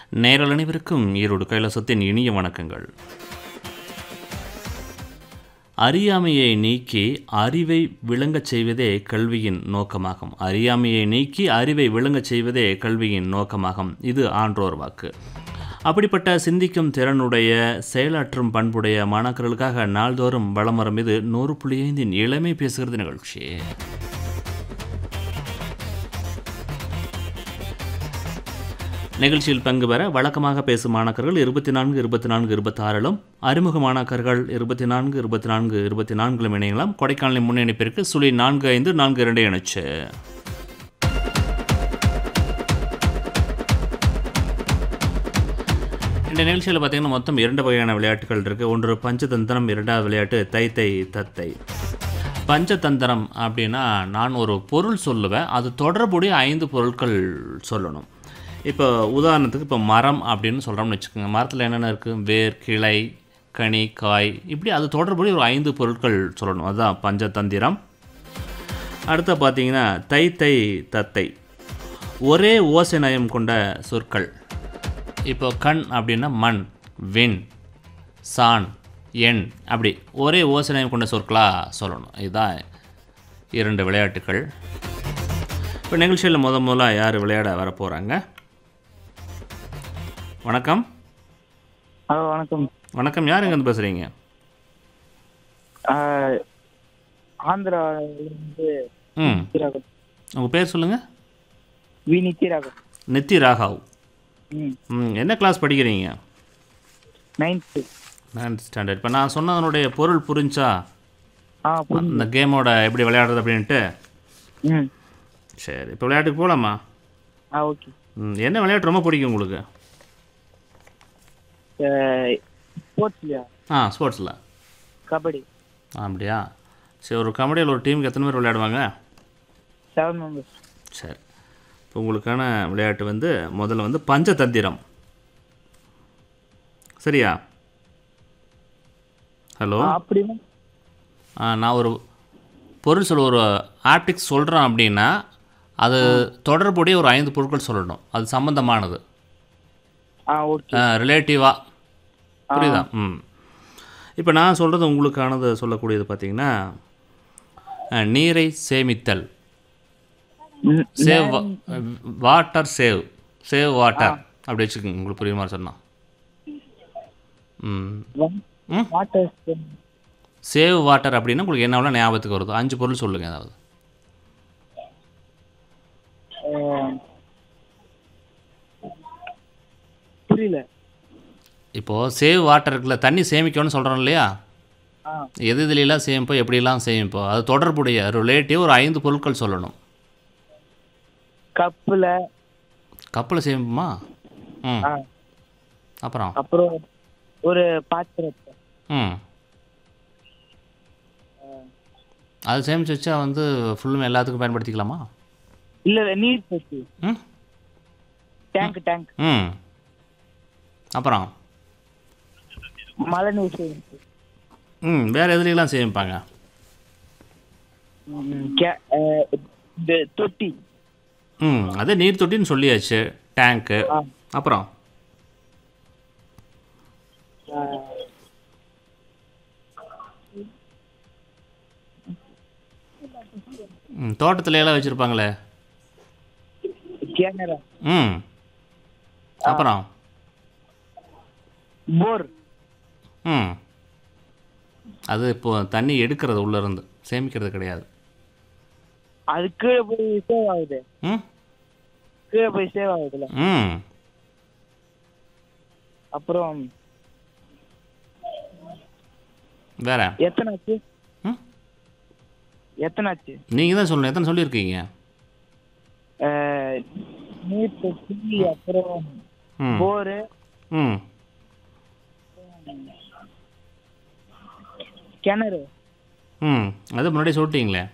நேரல் அனைவருக்கும் ஈரோடு கைலாசத்தின் இனிய வணக்கங்கள் அறியாமையை நீக்கி அறிவை விளங்கச் செய்வதே கல்வியின் நோக்கமாகும் அறியாமையை நீக்கி அறிவை விளங்கச் செய்வதே கல்வியின் நோக்கமாகும் இது ஆன்றோர் வாக்கு அப்படிப்பட்ட சிந்திக்கும் திறனுடைய செயலாற்றும் பண்புடைய மாணாக்கர்களுக்காக நாள்தோறும் வளம் வரும் இது நூறு புள்ளி ஐந்தின் இளமை பேசுகிறது நிகழ்ச்சி நிகழ்ச்சியில் பங்கு பெற வழக்கமாக பேசும் மாணாக்கர்கள் இருபத்தி நான்கு இருபத்தி நான்கு இருபத்தி ஆறிலும் அறிமுக மாணாக்கர்கள் இருபத்தி நான்கு இருபத்தி நான்கு இருபத்தி நான்கிலும் இணையலாம் கொடைக்கானலின் முன்னணிப்பிற்கு சுழி நான்கு ஐந்து நான்கு இரண்டு இணைச்சு இந்த நிகழ்ச்சியில் பார்த்தீங்கன்னா மொத்தம் இரண்டு வகையான விளையாட்டுகள் இருக்குது ஒன்று பஞ்சதந்திரம் இரண்டாவது விளையாட்டு தை தை தத்தை பஞ்சதந்திரம் அப்படின்னா நான் ஒரு பொருள் சொல்லுவேன் அது தொடர்புடைய ஐந்து பொருட்கள் சொல்லணும் இப்போ உதாரணத்துக்கு இப்போ மரம் அப்படின்னு சொல்கிறோம்னு வச்சுக்கோங்க மரத்தில் என்னென்ன இருக்குது வேர் கிளை கனி காய் இப்படி அது தொடர்புடைய ஒரு ஐந்து பொருட்கள் சொல்லணும் அதுதான் பஞ்சதந்திரம் அடுத்து பார்த்தீங்கன்னா தை தை தத்தை ஒரே ஓசை நயம் கொண்ட சொற்கள் இப்போ கண் அப்படின்னா மண் விண் சான் எண் அப்படி ஒரே ஓசை நயம் கொண்ட சொற்களாக சொல்லணும் இதுதான் இரண்டு விளையாட்டுகள் இப்போ நிகழ்ச்சியில் முத முதலாக யார் விளையாட வர போகிறாங்க வணக்கம் ஹலோ வணக்கம் வணக்கம் யார் எங்கேருந்து பேசுகிறீங்க ஆஹ், ஆந்திராவிலிருந்து ம் நித்திராகம் உங்கள் பேர் சொல்லுங்கள் வி நித்திராகம் நித்தி ராகாவ் ம் ம் என்ன கிளாஸ் படிக்கிறீங்க நைன்த்து நைன்த் ஸ்டாண்டர்ட் இப்போ நான் சொன்னதனுடைய பொருள் புரிஞ்சா ஆ புரிஞ்சு இந்த கேமோட எப்படி விளையாடுறது அப்படின்ட்டு ம் சரி இப்போ விளையாட்டுக்கு போகலாமா ஆ ஓகே ம் என்ன விளையாட்டு ரொம்ப பிடிக்கும் உங்களுக்கு ஸ்போர்ட்ஸ்லையா ஆ ஸ்போர்ட்ஸில் கபடி அப்படியா சரி ஒரு கபடியில் ஒரு டீமுக்கு எத்தனை பேர் விளையாடுவாங்க செவன் மெம்பர்ஸ் சரி இப்போ உங்களுக்கான விளையாட்டு வந்து முதல்ல வந்து பஞ்சதந்திரம் சரியா ஹலோ அப்படின்னா ஆ, நான் ஒரு பொருள் சொல்ல ஒரு ஆப்டிக்ஸ் சொல்கிறேன் அப்படின்னா அது தொடர்புடைய ஒரு ஐந்து பொருட்கள் சொல்லணும் அது சம்மந்தமானது ஆ ஓகே ரிலேட்டிவாக புரியுதா ம் இப்போ நான் சொல்கிறது உங்களுக்கானது சொல்லக்கூடியது பார்த்தீங்கன்னா அஹ், நீரை சேமித்தல் ம், save water save save water அப்படி வச்சுக்கோங்க உங்களுக்கு புரியுற மாதிரி சொன்னா ம் வா- ம் வாட்டர் சேவ் வாட்டர் அப்படின்னா உங்களுக்கு என்ன வேணால் ஞாபகத்துக்கு வருது அஞ்சு பொருள் சொல்லுங்கள் ஏதாவது ஆஹ், புரியல இப்போது சேவ் வாட்டர் இருக்குல்ல தண்ணி சேமிக்கணும்னு சொல்கிறோம் இல்லையா ஆ எது இதுலலாம் சேமிப்போம் எப்படிலாம் சேமிப்போம் அது தொடர்புடைய ரிலேட்டிவ் ஒரு ஐந்து பொருட்கள் சொல்லணும் கப்பில் கப்பில் சேமிப்போமா ம் ஆ அப்புறம் அப்புறம் ஒரு பாத்திரத்தை ம் அது சேமித்து வச்சா வந்து ஃபுல்லுமே எல்லாத்துக்கும் பயன்படுத்திக்கலாமா இல்லை இல்லை நீர் தொட்டி ம் டேங்க் டேங்க் ம் அப்புறம் மழை நீர் சேமிப்பு ம் வேறு எதுலாம் சேமிப்பாங்க ம், கே- ஆஹ், இந்த தொட்டி ம் அதே நீர் தொட்டின்னு சொல்லியாச்சு டேங்க்கு ஆ அப்புறம் ஆஹ், ம் தோட்டத்துல எல்லாம் வச்சுருப்பாங்களே கேமரா ம் அப்புறம் போர் ம் அது இப்போ தண்ணி எடுக்கிறது உள்ளே இருந்து சேமிக்கிறது கிடையாது அது கீழே போய் சேவ் ஆகுது ம் கீழே போய் சேவ் ஆகுதுல ம் அப்புறம் வேற எத்தனை ஆச்சு ம் எத்தனை ஆச்சு நீங்கள் தான் சொல்லணும் எத்தனை சொல்லியிருக்கீங்க ஆஹ், நீர் தொட்டி அப்புறம் ம் போரு ம் கிணறு ம் அது முன்னாடி சொல்லிட்டீங்களே